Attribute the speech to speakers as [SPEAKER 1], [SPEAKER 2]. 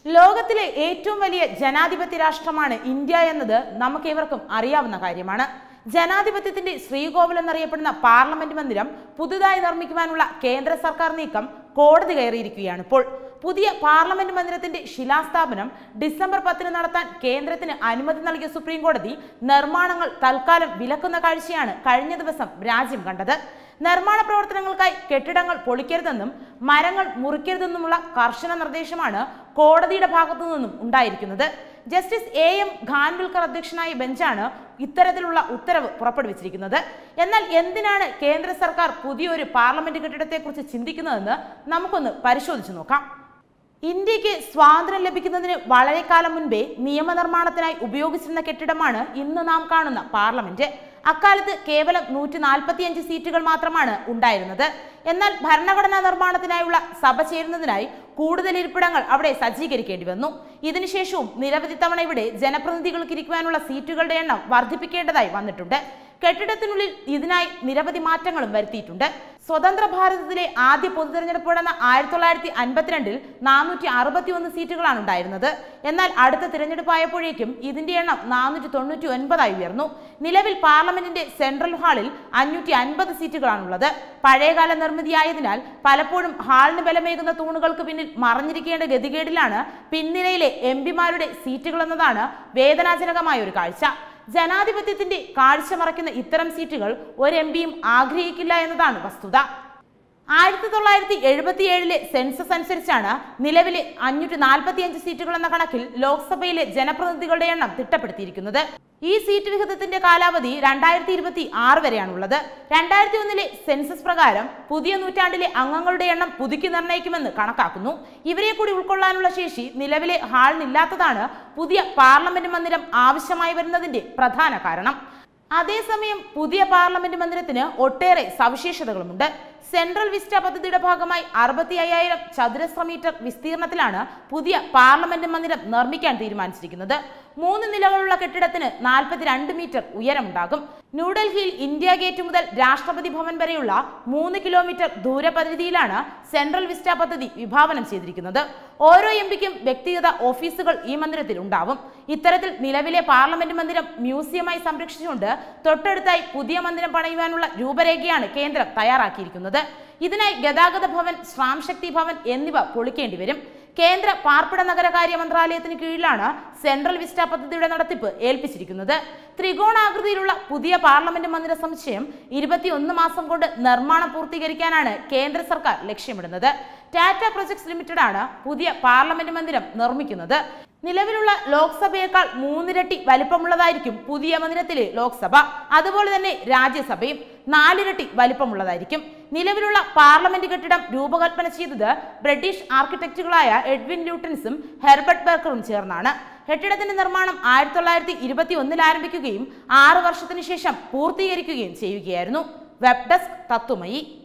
[SPEAKER 1] ലോകത്തിലെ ഏറ്റവും വലിയ ജനാധിപത്യ രാഷ്ട്രമാണ് ഇന്ത്യ എന്നത് നമുക്കേവർക്കും അറിയാവുന്ന കാര്യമാണ് ജനാധിപത്യത്തിന്റെ ശ്രീകോവിൽ എന്നറിയപ്പെടുന്ന പാർലമെന്റ് മന്ദിരം പുതുതായി നിർമ്മിക്കുവാനുള്ള കേന്ദ്ര സർക്കാർ നീക്കം കോടതി കയറിയിരിക്കുകയാണ് ഇപ്പോൾ പുതിയ പാർലമെന്റ് മന്ദിരത്തിന്റെ ശിലാസ്ഥാപനം ഡിസംബർ പത്തിന് നടത്താൻ കേന്ദ്രത്തിന് അനുമതി നൽകിയ സുപ്രീം കോടതി നിർമ്മാണങ്ങൾ തൽക്കാലം വിലക്കുന്ന കാഴ്ചയാണ് കഴിഞ്ഞ ദിവസം രാജ്യം കണ്ടത് നിർമ്മാണ പ്രവർത്തനങ്ങൾക്കായി കെട്ടിടങ്ങൾ പൊളിക്കരുതെന്നും മരങ്ങൾ മുറിക്കരുതെന്നുമുള്ള കർശന നിർദ്ദേശമാണ് കോടതിയുടെ ഭാഗത്തു നിന്നും ഉണ്ടായിരിക്കുന്നത് ജസ്റ്റിസ് എ എം ഖാൻവിൽക്കർ അധ്യക്ഷനായ ബെഞ്ചാണ് ഇത്തരത്തിലുള്ള ഉത്തരവ് പുറപ്പെടുവിച്ചിരിക്കുന്നത് എന്നാൽ എന്തിനാണ് കേന്ദ്ര സർക്കാർ പുതിയൊരു പാർലമെന്റ് കെട്ടിടത്തെക്കുറിച്ച് ചിന്തിക്കുന്നതെന്ന് നമുക്കൊന്ന് പരിശോധിച്ചു നോക്കാം ഇന്ത്യക്ക് സ്വാതന്ത്ര്യം ലഭിക്കുന്നതിന് വളരെ കാലം മുൻപേ നിയമനിർമ്മാണത്തിനായി ഉപയോഗിച്ചിരുന്ന കെട്ടിടമാണ് ഇന്ന് നാം കാണുന്ന പാർലമെന്റ് അക്കാലത്ത് കേവലം നൂറ്റി നാൽപ്പത്തിയഞ്ച് സീറ്റുകൾ മാത്രമാണ് ഉണ്ടായിരുന്നത് എന്നാൽ ഭരണഘടനാ നിർമ്മാണത്തിനായുള്ള സഭ ചേരുന്നതിനായി കൂടുതൽ ഇരിപ്പിടങ്ങൾ അവിടെ സജ്ജീകരിക്കേണ്ടി വന്നു ഇതിനുശേഷവും നിരവധി തവണ ഇവിടെ ജനപ്രതിനിധികൾക്ക് ഇരിക്കുവാനുള്ള സീറ്റുകളുടെ എണ്ണം വർദ്ധിപ്പിക്കേണ്ടതായി വന്നിട്ടുണ്ട് കെട്ടിടത്തിനുള്ളിൽ ഇതിനായി നിരവധി മാറ്റങ്ങളും വരുത്തിയിട്ടുണ്ട് സ്വതന്ത്ര ഭാരതത്തിലെ ആദ്യ പൊതുതെരഞ്ഞെടുപ്പ് നടന്ന ആയിരത്തി തൊള്ളായിരത്തി അൻപത്തിരണ്ടിൽ നാനൂറ്റി അറുപത്തി ഒന്ന് സീറ്റുകളാണ് ഉണ്ടായിരുന്നത് എന്നാൽ അടുത്ത തിരഞ്ഞെടുപ്പായപ്പോഴേക്കും ഇതിന്റെ എണ്ണം നാനൂറ്റി തൊണ്ണൂറ്റി ഒൻപതായി ഉയർന്നു നിലവിൽ പാർലമെന്റിന്റെ സെൻട്രൽ ഹാളിൽ അഞ്ഞൂറ്റി അൻപത് സീറ്റുകളാണുള്ളത് പഴയകാല നിർമ്മിതിയായതിനാൽ പലപ്പോഴും ഹാളിന് ബലമേകുന്ന തൂണുകൾക്ക് പിന്നിൽ മറഞ്ഞിരിക്കേണ്ട ഗതികേടിലാണ് പിൻനിരയിലെ എം പിമാരുടെ സീറ്റുകൾ എന്നതാണ് വേദനാജനകമായ ഒരു കാഴ്ച ജനാധിപത്യത്തിന്റെ കാഴ്ച മറയ്ക്കുന്ന ഇത്തരം സീറ്റുകൾ ഒരു എം പിയും ആഗ്രഹിക്കില്ല എന്നതാണ് വസ്തുത ആയിരത്തി തൊള്ളായിരത്തി എഴുപത്തി ഏഴിലെ സെൻസസ് അനുസരിച്ചാണ് നിലവിലെ അഞ്ഞൂറ്റി നാൽപ്പത്തി അഞ്ച് സീറ്റുകൾ എന്ന കണക്കിൽ ലോക്സഭയിലെ ജനപ്രതിനിധികളുടെ എണ്ണം തിട്ടപ്പെടുത്തിയിരിക്കുന്നത് ഈ സീറ്റ് വിഹിതത്തിന്റെ കാലാവധി രണ്ടായിരത്തി ഇരുപത്തി ആറ് വരെയാണുള്ളത് രണ്ടായിരത്തി ഒന്നിലെ സെൻസസ് പ്രകാരം പുതിയ നൂറ്റാണ്ടിലെ അംഗങ്ങളുടെ എണ്ണം പുതുക്കി നിർണ്ണയിക്കുമെന്ന് കണക്കാക്കുന്നു ഇവരെ കൂടി ഉൾക്കൊള്ളാനുള്ള ശേഷി നിലവിലെ ഹാളിനില്ലാത്തതാണ് പുതിയ പാർലമെന്റ് മന്ദിരം ആവശ്യമായി വരുന്നതിന്റെ പ്രധാന കാരണം അതേസമയം പുതിയ പാർലമെന്റ് മന്ദിരത്തിന് ഒട്ടേറെ സവിശേഷതകളുമുണ്ട് സെൻട്രൽ വിസ്റ്റ പദ്ധതിയുടെ ഭാഗമായി അറുപത്തി അയ്യായിരം ചതുരശ്ര മീറ്റർ വിസ്തീർണത്തിലാണ് പുതിയ പാർലമെന്റ് മന്ദിരം നിർമ്മിക്കാൻ തീരുമാനിച്ചിരിക്കുന്നത് മൂന്ന് നിലകളുള്ള കെട്ടിടത്തിന് നാൽപ്പത്തിരണ്ട് മീറ്റർ ഉയരമുണ്ടാകും ന്യൂഡൽഹിയിൽ ഇന്ത്യ ഗേറ്റ് മുതൽ രാഷ്ട്രപതി ഭവൻ വരെയുള്ള മൂന്ന് കിലോമീറ്റർ ദൂരപരിധിയിലാണ് സെൻട്രൽ വിസ്റ്റ പദ്ധതി വിഭാവനം ചെയ്തിരിക്കുന്നത് ഓരോ എം പിക്കും വ്യക്തിഗത ഓഫീസുകൾ ഈ മന്ദിരത്തിൽ ഉണ്ടാവും ഇത്തരത്തിൽ നിലവിലെ പാർലമെന്റ് മന്ദിരം മ്യൂസിയമായി സംരക്ഷിച്ചുകൊണ്ട് തൊട്ടടുത്തായി പുതിയ മന്ദിരം പണിയുവാനുള്ള രൂപരേഖയാണ് കേന്ദ്രം തയ്യാറാക്കിയിരിക്കുന്നത് ഇതിനായി ഗതാഗത ഭവൻ ശ്രാം ശക്തി ഭവൻ എന്നിവ പൊളിക്കേണ്ടി വരും കേന്ദ്ര പാർപ്പിട നഗരകാര്യ മന്ത്രാലയത്തിന് കീഴിലാണ് സെൻട്രൽ വിസ്റ്റ പദ്ധതിയുടെ നടത്തിപ്പ് ഏൽപ്പിച്ചിരിക്കുന്നത് ത്രികോണാകൃതിയിലുള്ള പുതിയ പാർലമെന്റ് മന്ദിര സമുച്ചയം ഇരുപത്തിയൊന്ന് മാസം കൊണ്ട് നിർമ്മാണം പൂർത്തീകരിക്കാനാണ് കേന്ദ്ര സർക്കാർ ലക്ഷ്യമിടുന്നത് ടാറ്റ പ്രൊജക്ട്സ് ലിമിറ്റഡ് ആണ് പുതിയ പാർലമെന്റ് മന്ദിരം നിർമ്മിക്കുന്നത് നിലവിലുള്ള ലോക്സഭയേക്കാൾ മൂന്നിരട്ടി വലിപ്പമുള്ളതായിരിക്കും പുതിയ മന്ദിരത്തിലെ ലോക്സഭ അതുപോലെ തന്നെ രാജ്യസഭയും നാലിരട്ടി വലിപ്പമുള്ളതായിരിക്കും നിലവിലുള്ള പാർലമെന്റ് കെട്ടിടം രൂപകൽപ്പന ചെയ്തത് ബ്രിട്ടീഷ് ആർക്കിടെക്റ്റുകളായ എഡ്വിൻ ന്യൂട്ടൻസും ഹെർബർട്ട് ബർക്കറും ചേർന്നാണ് കെട്ടിടത്തിന്റെ നിർമ്മാണം ആയിരത്തി തൊള്ളായിരത്തി ഇരുപത്തി ഒന്നിൽ ആരംഭിക്കുകയും ആറ് വർഷത്തിനു ശേഷം പൂർത്തീകരിക്കുകയും ചെയ്യുകയായിരുന്നു വെബ് ഡെസ്ക് തത്വമയി